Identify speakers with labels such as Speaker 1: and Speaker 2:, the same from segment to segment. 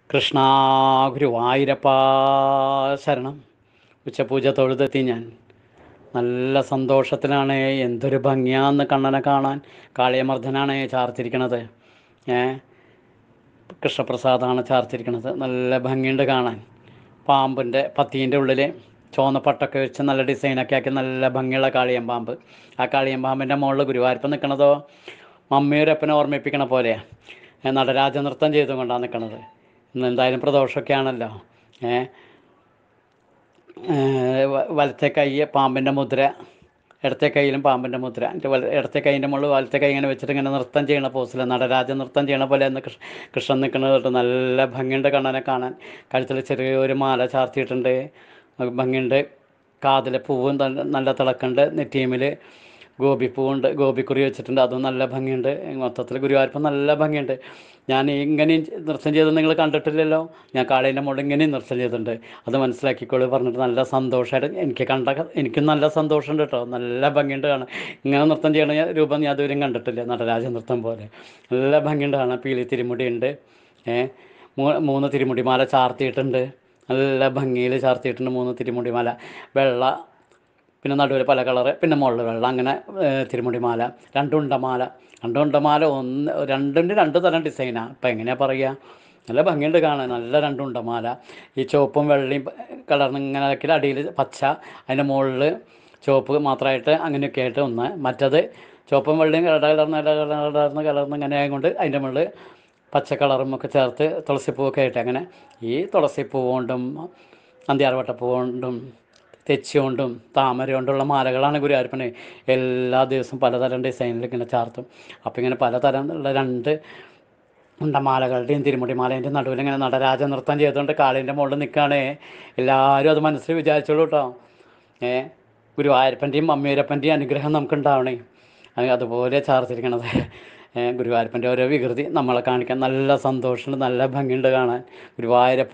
Speaker 1: കൃഷ്ണ ഗുരുവായൂരപ്പാ ശരണം ഉച്ചപൂജ തൊഴുതെത്തി ഞാൻ നല്ല സന്തോഷത്തിലാണ് എന്തൊരു ഭംഗിയാന്ന് കണ്ണനെ കാണാൻ കാളിയമർദ്ദനാണ് ചാർത്തിരിക്കണത് ഏ കൃഷ്ണപ്രസാദാണ് ചാർത്തിരിക്കണത് നല്ല ഭംഗിയുണ്ട് കാണാൻ പാമ്പിൻ്റെ പത്തീൻ്റെ ഉള്ളിൽ ചുവന്ന പട്ടൊക്കെ വെച്ച് നല്ല ഡിസൈനൊക്കെ ആക്കി നല്ല ഭംഗിയുള്ള കാളിയം പാമ്പ് ആ കാളിയം പാമ്പിൻ്റെ മുകളിൽ ഗുരുവായൂരപ്പം നിൽക്കണതോ മമ്മിയൊരപ്പനെ ഓർമ്മിപ്പിക്കണ പോലെയാണ് നടരാജ നൃത്തം ചെയ്തുകൊണ്ടാണ് നിൽക്കണത് ഇന്ന് എന്തായാലും പ്രദോഷമൊക്കെ ആണല്ലോ ഏ ഏഹ് വ- വലത്തെ കൈ പാമ്പിൻ്റെ മുദ്ര ഇടത്തെ കൈയിലും പാമ്പിൻ്റെ മുദ്ര എന്നിട്ട് വല ഇടത്തെ കൈയിൻ്റെ മുകളിൽ വലത്തെ കൈ ഇങ്ങനെ വെച്ചിട്ട് ഇങ്ങനെ നൃത്തം ചെയ്യണ പോസിൽ നടരാജ നൃത്തം ചെയ്യണ പോലെ എന്ന് കൃഷ്ണ കൃഷ്ണൻ നിൽക്കുന്നത് തൊട്ട് നല്ല ഭംഗിയുണ്ട് കണ്ണനെ കാണാൻ കഴുത്തിൽ ചെറിയൊരു മാല ചാർത്തിയിട്ടുണ്ട് അത് ഭംഗിയുണ്ട് കാതിലെ പൂവും നല്ല നല്ല തിളക്കുണ്ട് നെറ്റീമിൽ ഗോപിപ്പൂവുണ്ട് ഗോപിക്കുറി വെച്ചിട്ടുണ്ട് അതും നല്ല ഭംഗിയുണ്ട് മൊത്തത്തിൽ ഗുരുവായൂരപ്പം നല്ല ഭംഗിയുണ്ട് ഞാൻ ഇങ്ങനെയും നൃത്തം ചെയ്ത് നിങ്ങൾ കണ്ടിട്ടില്ലല്ലോ ഞാൻ കാളേൻ്റെ മുകളിൽ ഇങ്ങനെയും നൃത്തം ചെയ്തിട്ടുണ്ട് അത് മനസ്സിലാക്കിക്കോളൂ പറഞ്ഞിട്ട് നല്ല സന്തോഷമായിട്ട് എനിക്ക് കണ്ട എനിക്കും നല്ല സന്തോഷമുണ്ട് കേട്ടോ നല്ല ഭംഗിയുണ്ട് കാണാൻ ഇങ്ങനെ നൃത്തം ചെയ്യണ ഞാൻ- രൂപം ഞാൻ ഇതുവരെയും കണ്ടിട്ടില്ല നടരാജ നൃത്തം പോലെ നല്ല ഭംഗിയുണ്ട് കാണാൻ പീലി തിരുമുടി ഉണ്ട് ഏ മൂ- മൂന്ന് തിരുമുടിമാല ചാർത്തിയിട്ടുണ്ട് നല്ല ഭംഗിയിൽ ചാർത്തിയിട്ടുണ്ട് മൂന്ന് തിരുമുടിമാല വെള്ള പിന്നെ നടുവിൽ പല കളറ് പിന്നെ മുകളിൽ വെള്ളം അങ്ങനെ ഏഹ്, തിരുമുടിമാല രണ്ടുണ്ടമാല രണ്ടുണ്ടമാല ഒന്ന് രണ്ടിൻ്റെ രണ്ട് തരം ഡിസൈനാണ് ഇപ്പം എങ്ങനെയാണ് പറയുക നല്ല ഭംഗിയുണ്ട് കാണാൻ നല്ല രണ്ടുണ്ടമാല ഈ ചുവപ്പും വെള്ളയും കളർന്ന് ഇങ്ങനെ ആക്കിയിട്ട് അടിയിൽ പച്ച അതിൻ്റെ മുകളിൽ ചുവപ്പ് മാത്രമായിട്ട് അങ്ങനെയൊക്കെ ആയിട്ട് ഒന്ന് മറ്റത് ചുവപ്പും വെള്ളയും ഇട കലർന്ന് ഇട കലർന്ന് കലർന്ന് ഇങ്ങനെ ആയതുകൊണ്ട് അതിൻ്റെ മുകളിൽ പച്ച കളറും ഒക്കെ ചേർത്ത് തുളസിപ്പൂവൊക്കെ ആയിട്ട് അങ്ങനെ ഈ തുളസിപ്പൂ കൊണ്ടും അന്ത്യാർവട്ടപ്പൂ കൊണ്ടും തെച്ചി കൊണ്ടും താമര കൊണ്ടുള്ള മാലകളാണ് ഗുരുവായൂരപ്പന് എല്ലാ ദിവസവും പലതരം ഡിസൈനിൽ ഇങ്ങനെ ചാർത്തും അപ്പോൾ ഇങ്ങനെ പലതരം ഉള്ള രണ്ട് ഉണ്ടമാലകളുടെയും തിരുമുടിമാലേൻ്റെയും നടുവിൽ ഇങ്ങനെ നടരാജ നൃത്തം ചെയ്തുകൊണ്ട് കാളിൻ്റെ മുകളിൽ നിൽക്കുകയാണ് എല്ലാവരും അത് മനസ്സിൽ വിചാരിച്ചോളൂ കേട്ടോ ഏ ഗുരുവായൂരപ്പൻ്റെയും മമ്മിയൂരപ്പൻ്റെയും അനുഗ്രഹം നമുക്കുണ്ടാവണേ അത് അതുപോലെ ചാർത്തിരിക്കണത് ഏ, ഗുരുവായൂരപ്പൻ്റെ ഓരോ വികൃതി നമ്മളെ കാണിക്കാൻ നല്ല സന്തോഷമുണ്ട് നല്ല ഭംഗിയുണ്ട് കാണാൻ ഗുരുവായൂരപ്പ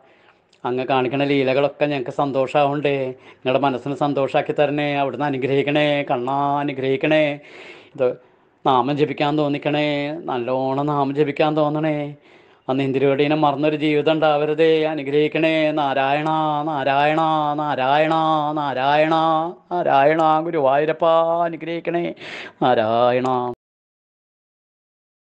Speaker 1: അങ്ങ് കാണിക്കണ ലീലകളൊക്കെ ഞങ്ങൾക്ക് സന്തോഷമാവണ്ടേ നിങ്ങളുടെ മനസ്സിന് സന്തോഷമാക്കി തരണേ അവിടുന്ന് അനുഗ്രഹിക്കണേ കണ്ണാ അനുഗ്രഹിക്കണേ ഇത് നാമം ജപിക്കാൻ തോന്നിക്കണേ നല്ലോണം നാമം ജപിക്കാൻ തോന്നണേ അന്ന് ഇന്ദിരയോടീനെ മറന്നൊരു ജീവിതം ഉണ്ടാവരുതേ അനുഗ്രഹിക്കണേ നാരായണ നാരായണ നാരായണ നാരായണ നാരായണ ഗുരുവായൂരപ്പ അനുഗ്രഹിക്കണേ നാരായണ